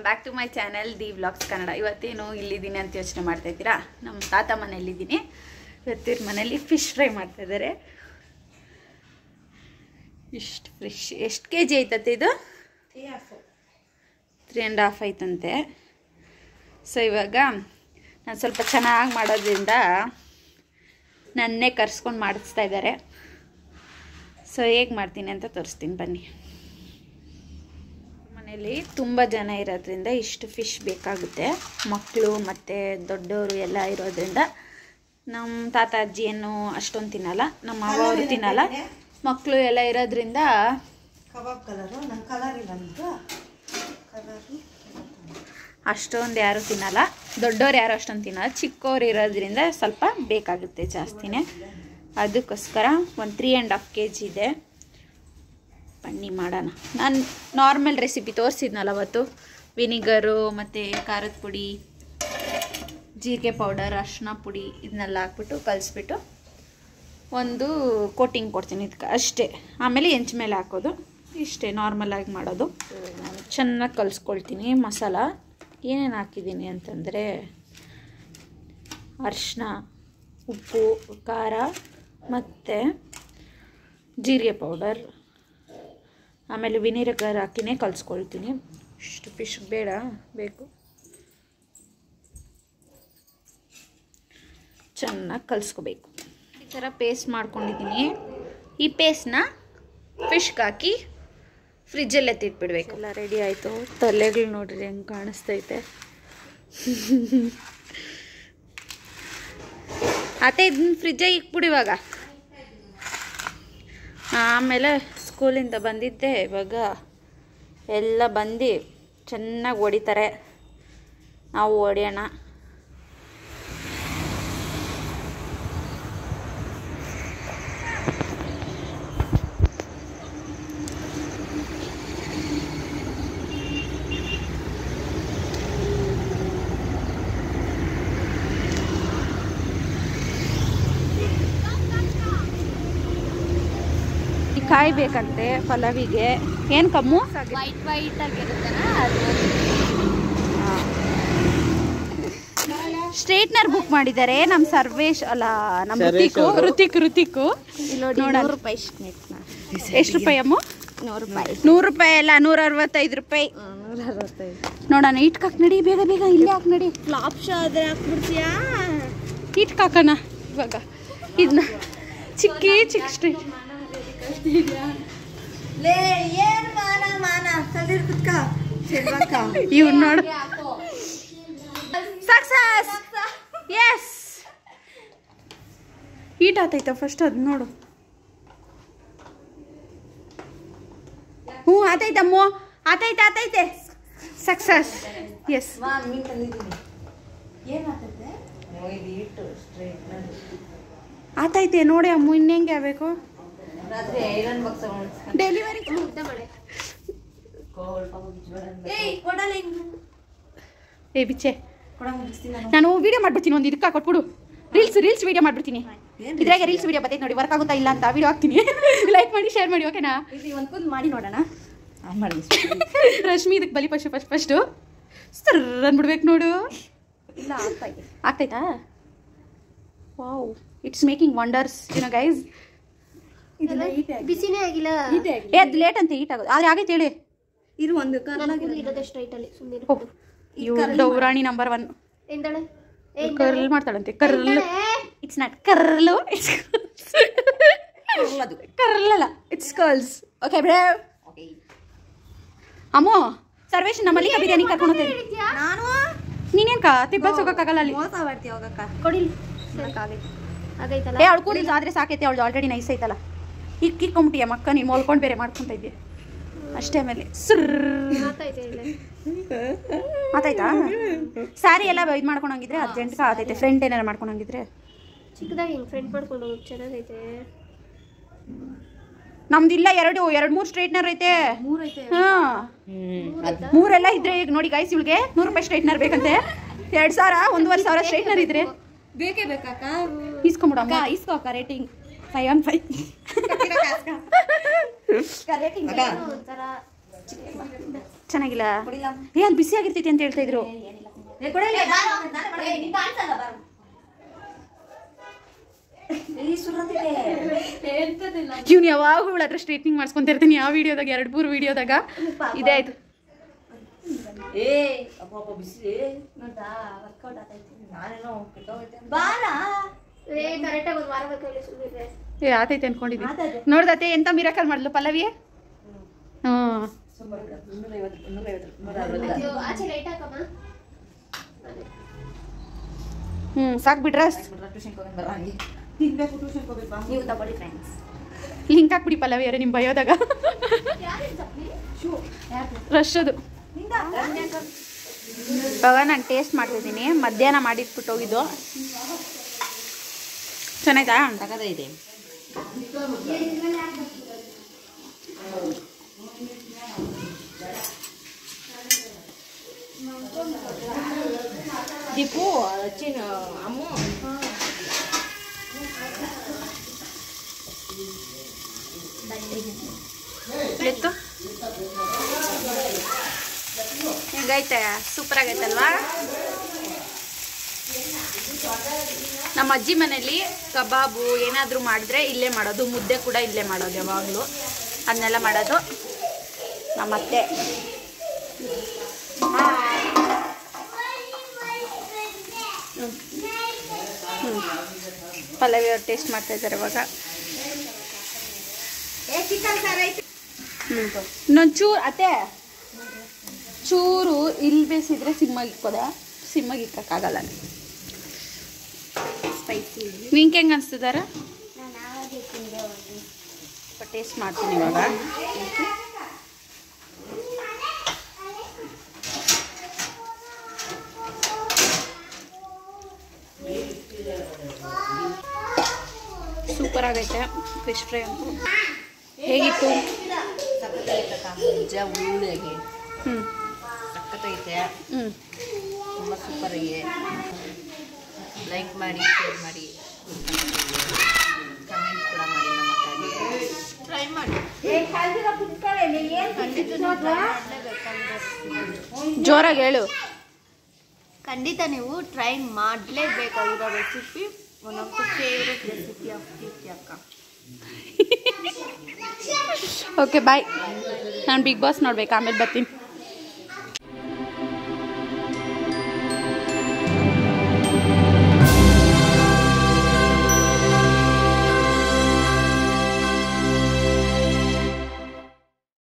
Back to my channel the vlogs Kannada ಇವತ್ತೇನು ಇಲ್ಲಿದ್ದೀನಿ ಅಂತ ಯೋಚನೆ ಮಾಡ್ತಾ ಇದ್ದೀರಾ ನಮ್ಮ ತಾತ ಮನೆಯಲ್ಲಿದ್ದೀನಿ ಇವತ್ತಿರ ಮನೇಲಿ ಫಿಶ್ ಫ್ರೈ ಮಾಡ್ತಾ ಇದ್ದಾರೆ ಇಷ್ಟು ಫಿಶ್ ಎಷ್ಟು ಕೆ ಜಿ ಐತತ್ತೆ ಇದು ತ್ರೀ ಆ್ಯಂಡ್ ಹಾಫ್ ಐತಂತೆ ಸೊ ಇವಾಗ ನಾನು ಸ್ವಲ್ಪ ಚೆನ್ನಾಗಿ ಮಾಡೋದ್ರಿಂದ ನನ್ನೇ ಕರ್ಸ್ಕೊಂಡು ಮಾಡಿಸ್ತಾ ಇದ್ದಾರೆ ಸೊ ಹೇಗೆ ಮಾಡ್ತೀನಿ ಅಂತ ತೋರಿಸ್ತೀನಿ ಬನ್ನಿ ಮನೇಲಿ ತುಂಬ ಜನ ಇರೋದ್ರಿಂದ ಇಷ್ಟು ಫಿಶ್ ಬೇಕಾಗುತ್ತೆ ಮಕ್ಕಳು ಮತ್ತು ದೊಡ್ಡವರು ಎಲ್ಲ ಇರೋದ್ರಿಂದ ನಮ್ಮ ತಾತ ಅಜ್ಜಿ ಏನು ಅಷ್ಟೊಂದು ತಿನ್ನಲ್ಲ ನಮ್ಮ ಮಾವ ಅವರು ತಿನ್ನಲ್ಲ ಮಕ್ಕಳು ಎಲ್ಲ ಇರೋದ್ರಿಂದ ಕಬಾಬ್ ಕಲರು ನನ್ನ ಕಲರ್ ಇಲ್ಲ ನಿಮ್ದು ಕಲರು ಅಷ್ಟೊಂದು ಯಾರು ತಿನ್ನಲ್ಲ ದೊಡ್ಡವ್ರು ಯಾರು ಅಷ್ಟೊಂದು ತಿನ್ನಲ್ಲ ಚಿಕ್ಕವ್ರು ಇರೋದ್ರಿಂದ ಸ್ವಲ್ಪ ಬೇಕಾಗುತ್ತೆ ಜಾಸ್ತಿನೇ ಅದಕ್ಕೋಸ್ಕರ ಒಂದು three and half K G ಇದೆ ಬನ್ನಿ ಮಾಡೋಣ ನಾನು ನಾರ್ಮಲ್ ರೆಸಿಪಿ ತೋರಿಸಿದ್ನಲ್ಲ ಅವತ್ತು ವಿನಿಗರು ಮತ್ತು ಖಾರದ ಪುಡಿ ಜೀರಿಗೆ ಪೌಡರ್ ಅರಿಶಿನ ಪುಡಿ ಇದನ್ನೆಲ್ಲ ಹಾಕ್ಬಿಟ್ಟು ಕಲಿಸ್ಬಿಟ್ಟು ಒಂದು ಕೋಟಿಂಗ್ ಕೊಡ್ತೀನಿ ಇದಕ್ಕೆ ಅಷ್ಟೇ ಆಮೇಲೆ ಹೆಂಚ ಮೇಲೆ ಹಾಕೋದು ಇಷ್ಟೇ ನಾರ್ಮಲಾಗಿ ಮಾಡೋದು ನಾನು ಚೆನ್ನಾಗಿ ಕಲಿಸ್ಕೊಳ್ತೀನಿ ಮಸಾಲ ಏನೇನು ಹಾಕಿದ್ದೀನಿ ಅಂತಂದರೆ ಅರಿಶಿನ ಉಪ್ಪು ಖಾರ ಮತ್ತು ಜೀರಿಗೆ ಪೌಡರ್ ಆಮೇಲೆ ವಿನಿಗರ್ ಹಾಕಿನೇ ಕಲಿಸ್ಕೊಳ್ತೀನಿ ಇಷ್ಟು ಫಿಶ್ ಬೇಡ ಬೇಕು ಚೆನ್ನಾಗಿ ಕಲಿಸ್ಕೋಬೇಕು ಈ ಥರ ಪೇಸ್ಟ್ ಮಾಡ್ಕೊಂಡಿದ್ದೀನಿ ಈ ಪೇಸ್ಟ್ನ ಫಿಶ್ಗೆ ಹಾಕಿ ಫ್ರಿಜ್ಜಲ್ಲಿ ಎತ್ತಿಟ್ಬಿಡ್ಬೇಕು ಎಲ್ಲ ರೆಡಿ ಆಯಿತು ತಲೆಗಳು ನೋಡ್ರಿ ಹೆಂಗೆ ಕಾಣಿಸ್ತೈತೆ ಅತ್ತೆ ಇದನ್ನ ಫ್ರಿಜ್ಜಾಗಿ ಇಕ್ಬಿಡು ಇವಾಗ ಆಮೇಲೆ ಸ್ಕೂಲಿಂದ ಬಂದಿದ್ದೆ ಇವಾಗ ಎಲ್ಲ ಬಂದು ಚೆನ್ನಾಗಿ ಹೊಡಿತಾರೆ ನಾವು ಹೊಡಿಯೋಣ ಈ ಕಾಯಿ ಬೇಕಂತೆ ಪಲಾವಿಗೆ ಏನು ಕಮ್ಮು ವೈಟ್ ವೈಟ್ ಆಗಿರುತ್ತಲ್ಲ ಅದು ಸ್ಟ್ರೇಟ್ನರ್ ಬುಕ್ ಮಾಡಿದ್ದಾರೆ ನಮ್ಮ ಸರ್ವೇಶ್ ಅಲ್ಲ ನಮ್ಮ ಋತಿಕು ಋತಿಕ್ ಋತಿಕು ನೋಡಿ ನೋಡೋಣ. ನೂರು ರೂಪಾಯಿ ಎಷ್ಟು ರೂಪಾಯಿ ಅಮ್ಮ ನೂರು ರೂಪಾಯಿ ನೂರು ರೂಪಾಯಿ ಅಲ್ಲ ನೂರ ಅರವತ್ತೈದು ರೂಪಾಯಿ ನೂರ ಅರವತ್ತೈದು ನೋಡೋಣ ಇಟ್ಕಾಕ್ ನಡಿ ಬೇಗ ಬೇಗ ಇಲ್ಲೇ ಹಾಕ್ ನಡಿ ಫ್ಲಾಪ್ ಶೋ ಆದ್ರೆ ಹಾಕ್ಬಿಡ್ತೀಯಾ ಇಟ್ಕಾಕಣ ಇವಾಗ ಇದನ್ನ ಚಿಕ್ಕಿ ಚಿಕ್ಕ ಸ್ಟ್ರೇಟ್ ಲೇ ಏನ್ ಮಾನ ಮಾನ ಕಲ್ದಿರ್ ಕುತ್ಕ ಶಿಲ್ವಕ್ಕ ಇವ್ ನೋಡು ಸಕ್ಸಸ್ ಎಸ್ ಹೀಟ್ ಆತೈತ ಫಸ್ಟ್ ಅದು ನೋಡು ಹ್ಞೂ ಆತೈತಮ್ಮ ಆತೈತೆ ಆತೈತೆ ಸಕ್ಸಸ್ ಎಸ್ ಮಾ ಮೀನ್ ತಂದಿದ್ದೀನಿ ಏನ್ ಆಗ್ತೈತೆ ಇದು ಇಟ್ಟು ಸ್ಟ್ರೈಟ್ ಆತೈತೆ ನೋಡಿ ಅಮ್ಮ ಇನ್ನೆಂಗೆ ಆಗಬೇಕು ರಾತ್ರಿ ಐರನ್ ಬಾಕ್ಸ್ ಡೆಲಿವರಿ ಏಯ್ ಕೊಡಲ್ಲ ಏ ಬಿಚ್ಚೆ ಕೊಡ ಮುಗಿಸ್ತೀನಿ ನಾನು ನಾನು ವಿಡಿಯೋ ಮಾಡ್ಬಿಡ್ತೀನಿ ಒಂದು ಇದಕ್ಕೆ ಕೊಟ್ಬಿಡು ರೀಲ್ಸ್ ರೀಲ್ಸ್ ವಿಡಿಯೋ ಮಾಡ್ಬಿಡ್ತೀನಿ ಏನ್ ಇದ್ರಾಗೆ ರೀಲ್ಸ್ ವಿಡಿಯೋ ಬರ್ತೈತೆ ನೋಡಿ ವರ್ಕ್ ಆಗುತ್ತಾ ಇಲ್ಲ ಅಂತ ವಿಡಿಯೋ ಹಾಕ್ತೀನಿ ಲೈಕ್ ಮಾಡಿ ಶೇರ್ ಮಾಡಿ ಓಕೆನಾ ಇಲ್ಲಿ ಒಂದು ಕುಂದ್ ಮಾಡಿ ನೋಡೋಣ ಆನ್ ಮಾಡಿ ರಶ್ಮಿ ಇದಕ್ಕೆ ಬಲಿ ಫಸ್ಟ್ ಫಸ್ಟ್ ಫಸ್ಟು ಸರ್ ಅಂದ್ಬಿಡ್ಬೇಕು ನೋಡು ಇಲ್ಲ ಆಗ್ತಾ ಇದೆ ಆಗ್ತೈತಾ wow it's making wonders you know guys ಇದೆಲ್ಲ ಈಟ್ ಆಗಿ ಬಿಸಿನೇ ಆಗಿಲ್ಲ ಏ ಅದು ಲೇಟ್ ಅಂತ ಈಟ್ ಆಗೋದು ಆದ್ರೆ ಆಗೈತೆ ಹೇಳಿ ಇರು ಒಂದು ನನಗೂ ಇರೋದೇ ಸ್ಟ್ರೈಟ್ ಅಲ್ಲಿ ಸುಮ್ಮನೆ ಹೋಗು ಇವ್ರು ದೌರಾಣಿ ನಂಬರ್ ಒನ್ ಎಂದಳೆ ಕರ್ಲ್ ಮಾಡ್ತಾಳಂತೆ curl it's not curl it's ಅದು ಕರ್ಲಲ್ಲ ಇಟ್ಸ್ ಕರ್ಲ್ಸ್ ಓಕೆ ಬ್ರೇ ಅಮ್ಮೋ ಸರ್ವೇಶ್ ನಮ್ಮಲ್ಲಿ ಬಿರಿಯಾನಿ ಕರ್ಕೊಂಡು ಹೋಗ್ತೇನೆ ನಾನು ನೀನೇನ್ಕ ತಿಬ್ಬಲ್ ಹೋಗಕ್ಕಾಗಲ್ಲ ಅಲ್ಲಿ ಮೋಸ ಮಾಡ್ತೀವಿ ಹೋಗಕ್ಕ ಕೊಡಿಲಿ ಆಗೈತಲ್ಲ ಏ ಅವಳು ಕೂಡ ಆದ್ರೆ ಸಾಕೈತೆ ಅವಳು ಆಲ್ರೆಡಿ ನೈಸ್ ಐತಲ್ಲ ಈಗ ಕಿಕ್ಕೊಂಬಿಟ್ಟಿಯ ಮಕ್ಕ ನೀನು ಮಲ್ಕೊಂಡು ಬೇರೆ ಮಾಡ್ಕೊಂತ ಇದ್ದೀಯ ಅಷ್ಟೇ ಆಮೇಲೆ ಸುರ್ ಮಾತಾಯ್ತು ಹೇಳಿ ಮಾತಾಯ್ತಾ ಸ್ಯಾರಿ ಎಲ್ಲ ಇದು ಮಾಡ್ಕೊಂಡಂಗಿದ್ರೆ ಅರ್ಜೆಂಟ್ಗೆ ಆತೈತೆ ಫ್ರೆಂಡ್ ಏನಾರು ಮಾಡ್ಕೊಂಡಂಗಿದ್ರೆ ಚಿಕ್ಕದಾಗಿ ಹಿಂಗೆ ಫ್ರೆಂಡ್ ಮಾಡ್ಕೊಂಡು ಹೋಗಿ ಚೆನ್ನಾಗೈತೆ ನಮ್ದಿಲ್ಲ ಎರಡು ಎರಡು ಮೂರು ಸ್ಟ್ರೈಟ್ನರ್ ಐತೆ ಮೂರೈತೆ ಹಾಂ ಮೂರೆಲ್ಲ ಇದ್ರೆ ಈಗ ನೋಡಿ ಗೈಸ್ ಇವಳಿಗೆ ನೂರು ರೂಪಾಯಿ ಸ್ಟ್ರೈಟ್ನರ್ ಬೇಕಂತೆ ಎರಡು ಸಾವಿರ ಒಂದೂವರೆ ಸಾವಿರ ಸ್ಟ್ರೈಟ್ನರ್ ಇದ್ರೆ ಬೇಕೇ ಬೇಕಾಕ ಇಸ್ಕೊಂಬಿಡಮ್ಮ ಇಸ್ಕೋಕ rating five on five rating ಒಂಥರ ಚೆನ್ನಾಗಿಲ್ಲ ಕೊಡಿಲ್ಲ ಏ ಅಲ್ಲಿ ಬಿಸಿ ಆಗಿರ್ತೈತಿ ಅಂತ ಹೇಳ್ತಾ ಇದ್ರು ಏ, ಕೊಡಿಲ್ಲ, ನಾನು- ನಾನೇ ಮಾಡ್ತೀನಿ. ಏ, ನಿಂಗೆ ಕಾಣ್ಸಲ್ಲ, ಬಾರು. ಏ, ಸುರ್ರಂತಿದೆ. ಇವ್ನು ಯಾವಾಗ ಇವಳ ಹತ್ರ ಸ್ಟ್ರೈಟ್ನಿಂಗ್ ಮಾಡಿಸ್ಕೊಂತಿರ್ತೀನಿ ಯಾವ ವಿಡಿಯೋದಾಗ ಎರಡು ಮೂರು ವಿಡಿಯೋದಾಗ ಇದೇ ಆಯ್ತು ಏ ಅಪ್ಪ ಅಪ್ಪ ಬಿಸಿ ಏ, ನೋಡ್ದಾ ವರ್ಕೌಟ್ ಆಗ್ತೈತಿ ನಾನೇನೋ ಕೆಟ್ಟೋಗೈತೆ ಅಂತ. ಬಾರ ಏ ಕರೆಕ್ಟಾಗಿ ಒಂದು ವಾರ ಬೇಕಾಗಿಲ್ಲ ಸುಮ್ಮನೆ ಏ ಆತೈತೆ ಅನ್ಕೊಂಡಿದ್ದೀನಿ ಆತೈತೆ. ನೋಡ್ದತ್ತೆ ಎಂತ ಮಿರಾಕಲ್ ಮಾಡ್ಲು ಪಲ್ಲವಿಯೇ ಹ್ಞೂ ಸೂಪರ್ ಮುನ್ನೂರೈವತ್ತು ಮುನ್ನೂರೈವತ್ತು ಮುನ್ನೂರ ಅರವತ್ತು ಆಚೆ ಲೈಟ್ ಹಾಕಮ್ಮ ಹ್ಞೂ ಸಾಕು ಬಿಡ್ರೆ ಟ್ಯೂಷನ್ಗೆ ಹೋಗಿ ಬರ ಹಂಗೆ ತಿನ್ಬೇಕು ಟ್ಯೂಷನ್ಗೆ ಹೋಗ್ಬೇಕು ನೀವು ತಗೊಳ್ಳಿ ಫ್ರೆಂಡ್ಸ್ ಲಿಂಕ್ ಹಾಕ್ಬಿಡಿ ಪಲ್ಲವಿಯರೇ ನಿಮ್ಮ ಬಯೋದಾಗ ಶೂ ಯಾಕೆ ರಶ್ ಅದು ಇವಾಗ ನಾನು ಟೇಸ್ಟ್ ಮಾಡ್ತಿದ್ದೀನಿ ಮಧ್ಯಾಹ್ನ ಮಾಡಿಟ್ಬಿಟ್ಟು ಹೋಗಿದ್ದು ಚೆನ್ನಾಯ್ತಾ ತಗದ ಇದೆ ದೀಪು ಚಿನ್ ಅಮ್ಮ ಎತ್ತು ಹೆಂಗೈತೆ ಸೂಪರ್ ಆಗೈತಲ್ವಾ ನಮ್ಮ ಅಜ್ಜಿ ಮನೇಲಿ ಕಬಾಬು ಏನಾದರೂ ಮಾಡಿದ್ರೆ ಇಲ್ಲೇ ಮಾಡೋದು ಮುದ್ದೆ ಕೂಡ ಇಲ್ಲೇ ಮಾಡೋದು ಯಾವಾಗಲೂ ಅದನ್ನೆಲ್ಲ ಮಾಡೋದು ನಮ್ಮ ಅತ್ತೆ ಹ್ಞೂ ಪಲ್ಲವಿ ಅವ್ರು ಟೇಸ್ಟ್ ಮಾಡ್ತಾ ಇದ್ದಾರೆ ಇವಾಗ ಹ್ಞೂ ಇನ್ನೊಂದು ಚೂರು ಅತ್ತೆ ಚೂರು ಇಲ್ಲಿ ಬೇಯಿಸಿದ್ರೆ ಸಿಮ್ಮಾಗಿ ಇಕ್ಕೋದ ಸಿಮ್ಮಾಗಿ ಇಕ್ಕೋಕ್ಕಾಗಲ್ಲ ಸ್ಪೈಸಿ ನಿಂಗೆ ಹೆಂಗೆ ಅನಿಸ್ತಿದಾರ ಟೇಸ್ಟ್ ಮಾಡ್ತೀನಿ ಇವಾಗ ಸೂಪರ್ ಆಗೈತೆ ಫಿಶ್ ಫ್ರೈ ಅಂತೂ ಹೇಗಿತ್ತು ಸಕ್ಕತ್ತಾಗೈತಕ್ಕ ನಿಜ ಉಳ್ಳಿಗೆ ಹ್ಞೂ ಸಕ್ಕತ್ತೈತೆ ಹ್ಞೂ ತುಂಬ ಸೂಪರ್ ಆಗಿ ಲೈಕ್ ಮಾಡಿ ಶೇರ್ ಮಾಡಿ ಕಮೆಂಟ್ ಕೂಡ ಮಾಡಿ ನಮ್ಮ ಅಕ್ಕಗೆ ಟ್ರೈ ಮಾಡಿ ಜೋರಾಗಿ ಹೇಳು ಖಂಡಿತ ನೀವು ಟ್ರೈ ಮಾಡಲೇಬೇಕಾಗಿರೋ recipe one of the favourite recipe of Preethi ಅಕ್ಕ ಓಕೆ ಬಾಯ್ ನಾನು ಬಿಗ್ ಬಾಸ್ ನೋಡ್ಬೇಕು ಆಮೇಲೆ ಬರ್ತೀನಿ